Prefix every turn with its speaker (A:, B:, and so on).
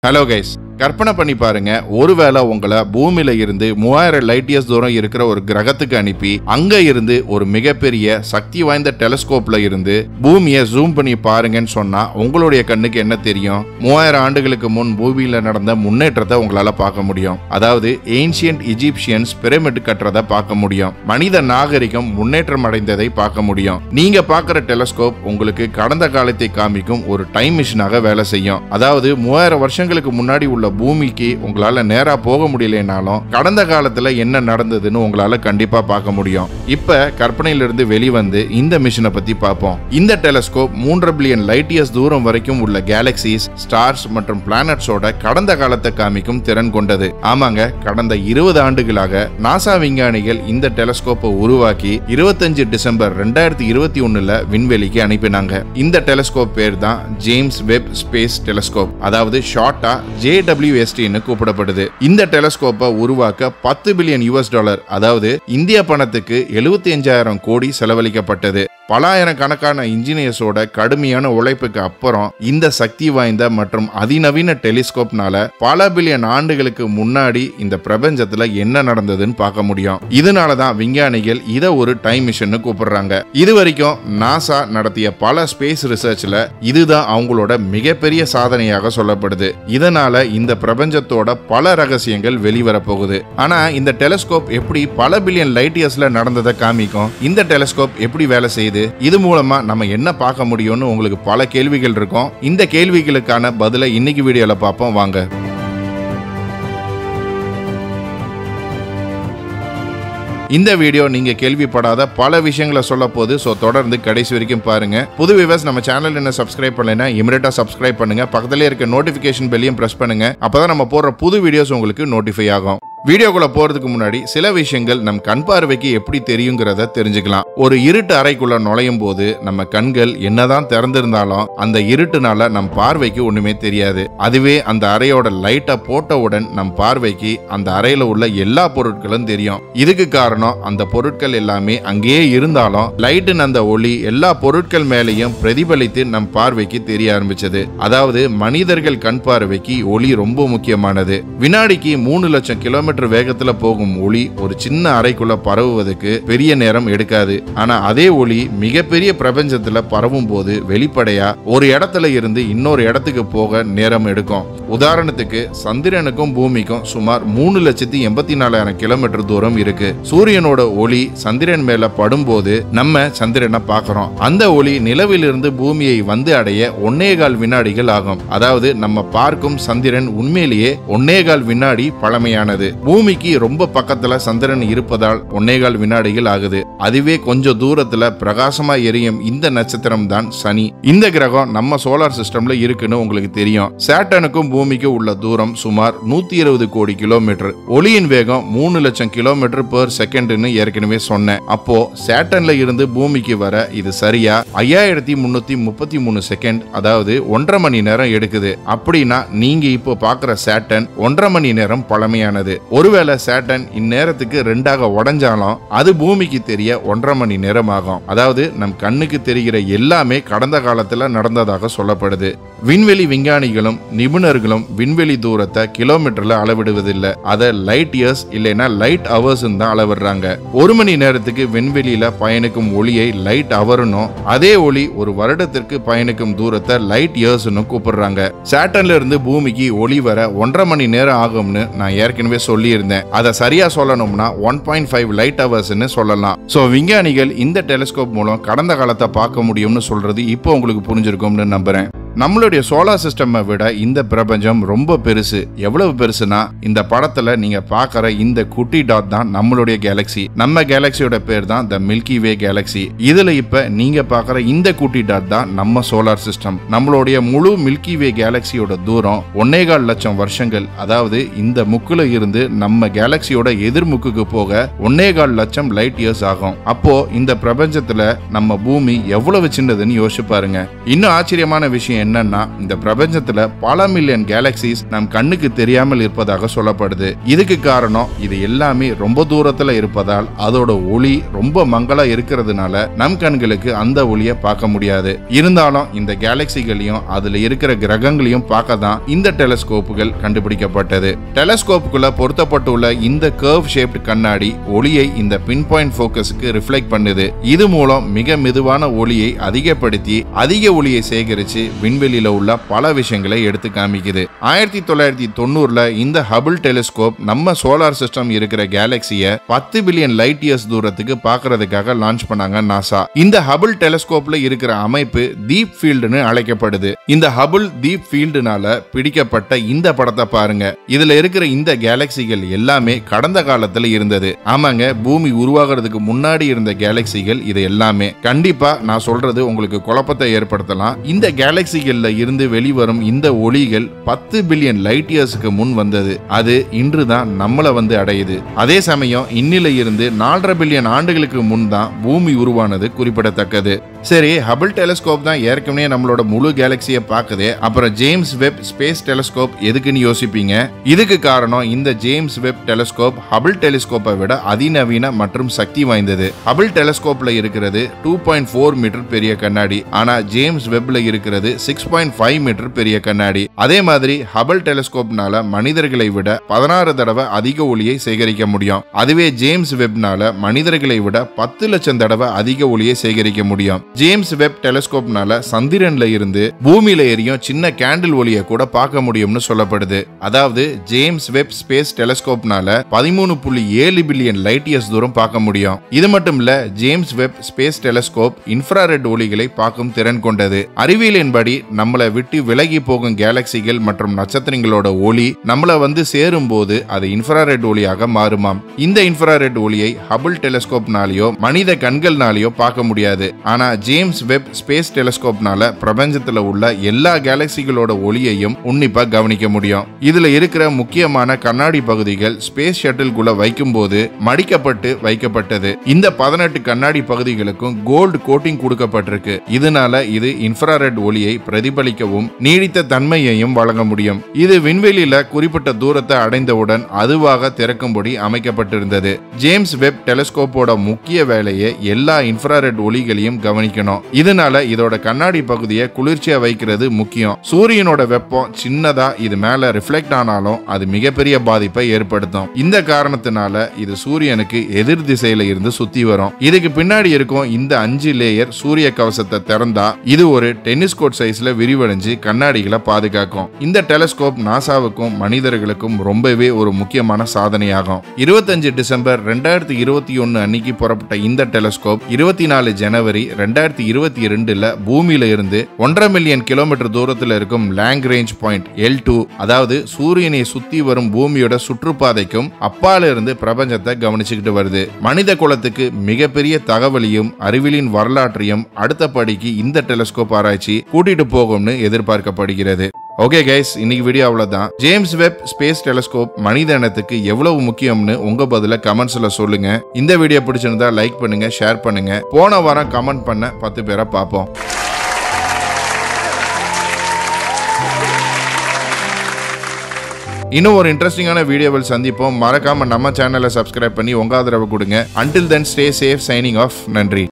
A: hello guys கற்பனை பண்ணி பாருங்க ஒருவேளை உங்களை பூமியில இருந்து மூவாயிரம் லைட் இயர்ஸ் தூரம் இருக்கிற ஒரு கிரகத்துக்கு அனுப்பி அங்க இருந்து ஒரு மிகப்பெரிய சக்தி வாய்ந்த டெலஸ்கோப்ல இருந்து பூமியை ஜூம் பண்ணி பாருங்கன்னு சொன்னா உங்களுடைய கண்ணுக்கு என்ன தெரியும் மூவாயிரம் ஆண்டுகளுக்கு முன் பூமியில நடந்த முன்னேற்றத்தை உங்களால பார்க்க முடியும் அதாவது ஏன்ஷியன்ட் இஜிப்சியன்ஸ் பிரமிட் கட்டுறதை பார்க்க முடியும் மனித நாகரிகம் முன்னேற்றம் அடைந்ததை பார்க்க முடியும் நீங்க பார்க்குற டெலஸ்கோப் உங்களுக்கு கடந்த காலத்தை காமிக்கும் ஒரு டைம் மிஷினாக வேலை செய்யும் அதாவது மூவாயிரம் வருஷங்களுக்கு முன்னாடி உள்ள பூமிக்கு உங்களால நேரா போக முடியலனாலும் கடந்த காலத்துல என்ன நடந்ததுன்னு உங்களால கண்டிப்பா பார்க்க முடியும் இப்ப கற்பனையிலிருந்து வெளிவந்து இந்த மிஷினை பத்தி பார்ப்போம் இந்த டெலஸ்கோப் மூன்றரை பில்லியன் லைட் இயர்ஸ் தூரம் வரைக்கும் உள்ள கேலக்சிஸ் ஸ்டார்ஸ் மற்றும் பிளானட்ஸோட கடந்த காலத்தை காமிக்கும் திறன் கொண்டது ஆமாங்க கடந்த இருபது ஆண்டுகளாக நாசா விஞ்ஞானிகள் இந்த டெலஸ்கோப்பை உருவாக்கி இருபத்தஞ்சு டிசம்பர் ரெண்டாயிரத்தி இருபத்தி ஒண்ணுல விண்வெளிக்கு அனுப்பினாங்க இந்த டெலஸ்கோப் பேர் தான் ஜேம்ஸ் வெப் ஸ்பேஸ் டெலஸ்கோப் அதாவது ஷார்ட்டா ஜேடபிள்யூஎஸ்டின்னு கூப்பிடப்படுது இந்த டெலஸ்கோப்பை உருவாக்க பத்து பில்லியன் யூஎஸ் டாலர் அதாவது இந்திய பணத்துக்கு எழுபத்தி அஞ்சாயிரம் கோடி செலவழிக்கப்பட்டது பலாயிரக்கணக்கான இன்ஜினியர்ஸோட கடுமையான உழைப்புக்கு அப்புறம் இந்த சக்தி வாய்ந்த மற்றும் அதிநவீன டெலிஸ்கோப்னால பல பில்லியன் ஆண்டுகளுக்கு முன்னாடி இந்த பிரபஞ்சத்துல என்ன நடந்ததுன்னு பார்க்க முடியும் இதனால தான் விஞ்ஞானிகள் இதை ஒரு டைம் மிஷன் கூப்பிடுறாங்க இது வரைக்கும் நாசா நடத்திய பல ஸ்பேஸ் ரிசர்ச்ல இதுதான் அவங்களோட மிகப்பெரிய சாதனையாக சொல்லப்படுது இதனால இந்த பிரபஞ்சத்தோட பல ரகசியங்கள் வெளிவர போகுது ஆனா இந்த டெலஸ்கோப் எப்படி பல பில்லியன் லைட் இயர்ஸ்ல நடந்ததை காமிக்கும் இந்த டெலஸ்கோப் எப்படி வேலை செய்யுது இது மூலமா நம்ம என்ன பார்க்க முடியும்னு உங்களுக்கு பல கேள்விகள் இருக்கும் இந்த கேள்விகளுக்கான பதிலை இன்னைக்கு வீடியோல பார்ப்போம் வாங்க இந்த வீடியோ நீங்க கேள்விப்படாத பல விஷயங்களை சொல்ல போது ஸோ தொடர்ந்து கடைசி வரைக்கும் பாருங்க புது விவர்ஸ் நம்ம சேனல் என்ன சப்ஸ்கிரைப் பண்ணலைன்னா இமிடியட்டா சப்ஸ்கிரைப் பண்ணுங்க பக்கத்துல இருக்க நோட்டிபிகேஷன் பெல்லையும் பிரஸ் பண்ணுங்க அப்பதான் நம்ம போடுற புது வீடியோஸ் உங்களுக்கு நோட்டிஃபை ஆகும் வீடியோக்குள்ள போறதுக்கு முன்னாடி சில விஷயங்கள் நம் கண் பார்வைக்கு எப்படி தெரியுங்கிறத தெரிஞ்சுக்கலாம் ஒரு இருட்டு அறைக்குள்ள நுழையும் போது நம்ம கண்கள் என்னதான் திறந்திருந்தாலும் அந்த இருட்டுனால நம் பார்வைக்கு ஒண்ணுமே தெரியாது அதுவே அந்த அறையோட லைட்டை போட்டவுடன் நம் பார்வைக்கு அந்த அறையில உள்ள எல்லா பொருட்களும் தெரியும் இதுக்கு காரணம் அந்த பொருட்கள் எல்லாமே அங்கேயே இருந்தாலும் லைட்டின் அந்த ஒளி எல்லா பொருட்கள் மேலேயும் பிரதிபலித்து நம் பார்வைக்கு தெரிய ஆரம்பிச்சது அதாவது மனிதர்கள் கண் பார்வைக்கு ஒளி ரொம்ப முக்கியமானது வினாடிக்கு மூணு லட்சம் கிலோமீட்டர் வேகத்துல போகும் ஒளி ஒரு சின்ன அறைக்குள்ள பரவுவதற்கு பெரிய நேரம் எடுக்காது ஆனா அதே ஒளி மிகப்பெரிய பிரபஞ்சத்துல பரவும் போது வெளிப்படையா ஒரு இடத்துல இருந்து இன்னொரு இடத்துக்கு போக நேரம் எடுக்கும் உதாரணத்துக்கு சந்திரனுக்கும் பூமிக்கும் சுமார் மூணு லட்சத்தி எண்பத்தி நாலாயிரம் கிலோமீட்டர் தூரம் இருக்கு சூரியனோட ஒளி சந்திரன் மேல படும்போது நம்ம சந்திரனை பார்க்கறோம் அந்த ஒளி நிலவிலிருந்து பூமியை வந்து அடைய ஒன்னே கால் வினாடிகள் ஆகும் அதாவது நம்ம பார்க்கும் சந்திரன் உண்மையிலேயே ஒன்னே கால் வினாடி பழமையானது பூமிக்கு ரொம்ப பக்கத்துல சந்திரன் இருப்பதால் ஒன்னேகால் வினாடிகள் ஆகுது அதுவே கொஞ்சம் தூரத்துல பிரகாசமா எரியும் இந்த நட்சத்திரம் தான் சனி இந்த கிரகம் நம்ம சோலார் சிஸ்டம்ல இருக்குன்னு உங்களுக்கு தெரியும் சேட்டனுக்கும் பூமிக்கும் உள்ள தூரம் சுமார் நூத்தி இருபது கோடி கிலோமீட்டர் ஒளியின் வேகம் மூணு லட்சம் கிலோமீட்டர் பெர் செகண்ட்னு ஏற்கனவே சொன்னேன் அப்போ சேட்டன்ல இருந்து பூமிக்கு வர இது சரியா ஐயாயிரத்தி முன்னூத்தி முப்பத்தி மூணு செகண்ட் அதாவது ஒன்றரை மணி நேரம் எடுக்குது அப்படின்னா நீங்க இப்போ பாக்குற சேட்டன் ஒன்றரை மணி நேரம் பழமையானது ஒருவேளை சேட்டன் இந்நேரத்துக்கு ரெண்டாக உடஞ்சாலும் அது பூமிக்கு தெரிய ஒன்றரை மணி நேரம் ஆகும் அதாவது நம் கண்ணுக்கு தெரிகிற எல்லாமே கடந்த காலத்துல நடந்ததாக சொல்லப்படுது விண்வெளி விஞ்ஞானிகளும் நிபுணர்களும் விண்வெளி தூரத்தை கிலோமீட்டர்ல அளவிடுவதில்லை அதை லைட் இயர்ஸ் இல்லைன்னா லைட் ஹவர்ஸ் தான் அளவிடுறாங்க ஒரு மணி நேரத்துக்கு விண்வெளியில பயணிக்கும் ஒளியை லைட் ஹவர்னும் அதே ஒளி ஒரு வருடத்திற்கு பயணிக்கும் தூரத்தை லைட் இயர்ஸ்னு கூப்பிடுறாங்க சேட்டன்ல இருந்து பூமிக்கு ஒளி வர ஒன்றரை மணி நேரம் ஆகும்னு நான் ஏற்கனவே சொல்லியிருந்தேன் அதை சரியா சொல்லணும்னா ஒன் பாயிண்ட் ஃபைவ் லைட் ஹவர்ஸ்னு சொல்லலாம் ஸோ விஞ்ஞானிகள் இந்த டெலிஸ்கோப் மூலம் கடந்த காலத்தை பார்க்க முடியும்னு சொல்றது இப்போ உங்களுக்கு புரிஞ்சிருக்கும்னு நம்புறேன் நம்மளுடைய சோலார் சிஸ்டமை விட இந்த பிரபஞ்சம் ரொம்ப பெருசு எவ்வளவு பெருசுனா இந்த படத்துல நீங்க பார்க்குற இந்த குட்டி டாட் தான் நம்மளுடைய கேலக்சி நம்ம கேலக்சியோட பேர் தான் த மில்கி வே கேலக்சி இதுல இப்ப நீங்க பார்க்குற இந்த குட்டி டாட் தான் நம்ம சோலார் சிஸ்டம் நம்மளுடைய முழு மில்கி வே கேலக்சியோட தூரம் ஒன்னேகால் லட்சம் வருஷங்கள் அதாவது இந்த முக்குல இருந்து நம்ம கேலக்சியோட எதிர்முக்குக்கு போக ஒன்னே கால் லட்சம் லைட் இயர்ஸ் ஆகும் அப்போ இந்த பிரபஞ்சத்துல நம்ம பூமி எவ்வளவு சின்னதுன்னு யோசிச்சு பாருங்க இன்னும் ஆச்சரியமான விஷயம் என்னன்னா இந்த பிரபஞ்சத்துல பல மில்லியன் கேலக்சிஸ் நம் கண்ணுக்கு தெரியாமல் இருப்பதாக சொல்லப்படுது இதுக்கு காரணம் இது எல்லாமே ரொம்ப தூரத்துல இருப்பதால் அதோட ஒளி ரொம்ப மங்களா இருக்கிறதுனால நம் கண்களுக்கு அந்த ஒளியை பார்க்க முடியாது இருந்தாலும் இந்த கேலக்சிகளையும் அதுல இருக்கிற கிரகங்களையும் பார்க்க தான் இந்த டெலஸ்கோப்புகள் கண்டுபிடிக்கப்பட்டது டெலஸ்கோப்புக்குள்ள பொருத்தப்பட்டுள்ள இந்த கர்வ் ஷேப்ட் கண்ணாடி ஒளியை இந்த பின் பாயிண்ட் போக்கஸுக்கு ரிஃப்ளெக்ட் பண்ணுது இது மூலம் மிக மெதுவான ஒளியை அதிகப்படுத்தி அதிக ஒளியை சேகரிச்சு விண்வெளியில உள்ள பல விஷயங்களை எடுத்து காமிக்குது ஆயிரத்தி தொள்ளாயிரத்தி தொண்ணூறுல இந்த ஹபிள் டெலிஸ்கோப் நம்ம சோலார் சிஸ்டம் இருக்கிற கேலக்சிய பத்து பில்லியன் லைட் இயர்ஸ் தூரத்துக்கு பார்க்கறதுக்காக லான்ச் பண்ணாங்க நாசா இந்த ஹபிள் டெலிஸ்கோப்ல இருக்கிற அமைப்பு டீப் ஃபீல்டுன்னு அழைக்கப்படுது இந்த ஹபிள் டீப் ஃபீல்டுனால பிடிக்கப்பட்ட இந்த படத்தை பாருங்க இதுல இருக்கிற இந்த கேலக்சிகள் எல்லாமே கடந்த காலத்துல இருந்தது ஆமாங்க பூமி உருவாகிறதுக்கு முன்னாடி இருந்த கேலக்சிகள் இது எல்லாமே கண்டிப்பா நான் சொல்றது உங்களுக்கு குழப்பத்தை ஏற்படுத்தலாம் இந்த கேலக்சிகள்ல இருந்து வெளிவரும் இந்த ஒளிகள் பத்து பில்லியன் லைட் இயர்ஸ்க்கு முன் வந்தது அது இன்றுதான் நம்மள வந்து அடையுது அதே சமயம் இன்னில இருந்து நாலரை பில்லியன் ஆண்டுகளுக்கு முன் தான் பூமி உருவானது குறிப்பிடத்தக்கது சரி ஹபிள் டெலிஸ்கோப் தான் ஏற்கனவே நம்மளோட முழு கேலக்சியை பார்க்குது அப்புறம் ஜேம்ஸ் வெப் ஸ்பேஸ் டெலிஸ்கோப் எதுக்குன்னு யோசிப்பீங்க இதுக்கு காரணம் இந்த ஜேம்ஸ் வெப் டெலிஸ்கோப் ஹபிள் டெலிஸ்கோப்பை விட அதிநவீன மற்றும் சக்தி வாய்ந்தது ஹபிள் டெலிஸ்கோப்ல இருக்கிறது டூ பாயிண்ட் ஃபோர் மீட்டர் பெரிய கண்ணாடி ஆனா ஜேம்ஸ் வெப்ல இருக்கிறது சிக்ஸ் பாயிண்ட் ஃபைவ் மீட்டர் பெரிய கண்ணாடி அதே மாதிரி ஹபிள் டெலிஸ்கோப்னால மனிதர்களை விட பதினாறு தடவை அதிக ஒளியை சேகரிக்க முடியும் அதுவே ஜேம்ஸ் வெப்னால மனிதர்களை விட பத்து லட்சம் தடவை அதிக ஒளியை சேகரிக்க முடியும் ஜேம்ஸ் வெப் டெலிஸ்கோப்னால சந்திரன்ல இருந்து பூமியில எரியும் சின்ன கேண்டில் ஒளியை கூட பார்க்க முடியும்னு சொல்லப்படுது அதாவது ஜேம்ஸ் வெப் ஸ்பேஸ் டெலிஸ்கோப்னால பதிமூணு புள்ளி ஏழு பில்லியன் லைட் இயர்ஸ் தூரம் பார்க்க முடியும் இது மட்டும் இல்ல James Webb space telescope infrared ஒளிகளை பார்க்கும் திறன் கொண்டது அறிவியலின்படி நம்மளை விட்டு விலகி போகும் கேலக்சிகள் மற்றும் நட்சத்திரங்களோட ஒளி நம்மள வந்து சேரும் போது அது இன்ஃப்ராரெட் ஒளியாக மாறுமாம் இந்த இன்ஃப்ராரெட் ஒளியை ஹபிள் டெலிஸ்கோப்னாலேயோ மனித கண்கள்னாலேயோ பார்க்க முடியாது ஆனா ஜேம்ஸ் வெப் ஸ்பேஸ் டெலிஸ்கோப்னால பிரபஞ்சத்துல உள்ள எல்லா கேலக்சிகளோட ஒளியையும் உன்னிப்பா கவனிக்க முடியும் இதுல இருக்கிற முக்கியமான கண்ணாடி பகுதிகள் ஸ்பேஸ் ஷட்டில்குள்ள வைக்கும்போது மடிக்கப்பட்டு வைக்கப்பட்டது இந்த பதினெட்டு கண்ணாடி பகுதிகளுக்கும் கோல்டு கோட்டிங் கொடுக்கப்பட்டிருக்கு இதனால இது இன்ஃப்ராரெட் ஒளியை பிரதிபலிக்கவும் நீடித்த தன்மையையும் வழங்க முடியும் இது விண்வெளியில குறிப்பிட்ட தூரத்தை அடைந்தவுடன் அதுவாக திறக்கும்படி அமைக்கப்பட்டிருந்தது ஜேம்ஸ் வெப் டெலிஸ்கோப்போட முக்கிய வேலையை எல்லா இன்ஃப்ராரெட் ஒளிகளையும் கவனிக்கணும் இதனால இதோட கண்ணாடி பகுதியை குளிர்ச்சியா வைக்கிறது முக்கியம் சூரியனோட வெப்பம் சின்னதா இது மேல ரிஃப்ளெக்ட் ஆனாலும் அது மிகப்பெரிய பாதிப்பை ஏற்படுத்தும் இந்த காரணத்தினால இது சூரியனுக்கு எதிர் திசையில இருந்து சுத்தி வரும் இதுக்கு பின்னாடி இருக்கும் இந்த அஞ்சு லேயர் சூரிய கவசத்தை திறந்தா இது ஒரு டென்னிஸ் கோர்ட் சைஸ்ல விரிவடைஞ்சு கண்ணாடிகளை பாதுகாக்கும் இந்த டெலிஸ்கோப் நாசாவுக்கும் மனிதர்களுக்கும் ரொம்பவே ஒரு முக்கியமான சாதனையாகும் இருபத்தஞ்சு டிசம்பர் ரெண்டாயிரத்தி இருபத்தி ஒன்னு அன்னைக்கு புறப்பட்ட இந்த டெலிஸ்கோப் இருபத்தி நாலு ஜனவரி ரெண்டாயிரத்தி இருபத்தி ரெண்டுல பூமியில இருந்து ஒன்றரை மில்லியன் கிலோமீட்டர் தூரத்துல இருக்கும் Lagrange point L two அதாவது சூரியனை சுத்தி வரும் பூமியோட சுற்றுப்பாதைக்கும் அப்பால இருந்து பிரபஞ்சத்தை கவனிச்சுக்கிட்டு வருது மனித குலத்துக்கு மிகப்பெரிய தகவலையும் அறிவியலின் வரலாற்றையும் அடுத்த படிக்கு இந்த டெலிஸ்கோப் ஆராய்ச்சி கூட்டிட்டு போகும்னு எதிர்பார்க்கப்படுகிறது ஓகே கைஸ் இன்னைக்கு வீடியோ அவ்வளவுதான் ஜேம்ஸ் வெப் ஸ்பேஸ் டெலிஸ்கோப் மனித இனத்துக்கு எவ்வளவு முக்கியம்னு உங்க பதில கமெண்ட்ஸ்ல சொல்லுங்க இந்த வீடியோ பிடிச்சிருந்தா லைக் பண்ணுங்க ஷேர் பண்ணுங்க போன வாரம் கமெண்ட் பண்ண பத்து பேரை பார்ப்போம் இன்னும் ஒரு இன்ட்ரெஸ்டிங்கான வீடியோவில் சந்திப்போம் மறக்காம நம்ம சேனலை சப்ஸ்கிரைப் பண்ணி உங்க ஆதரவு கொடுங்க until then stay safe signing off நன்றி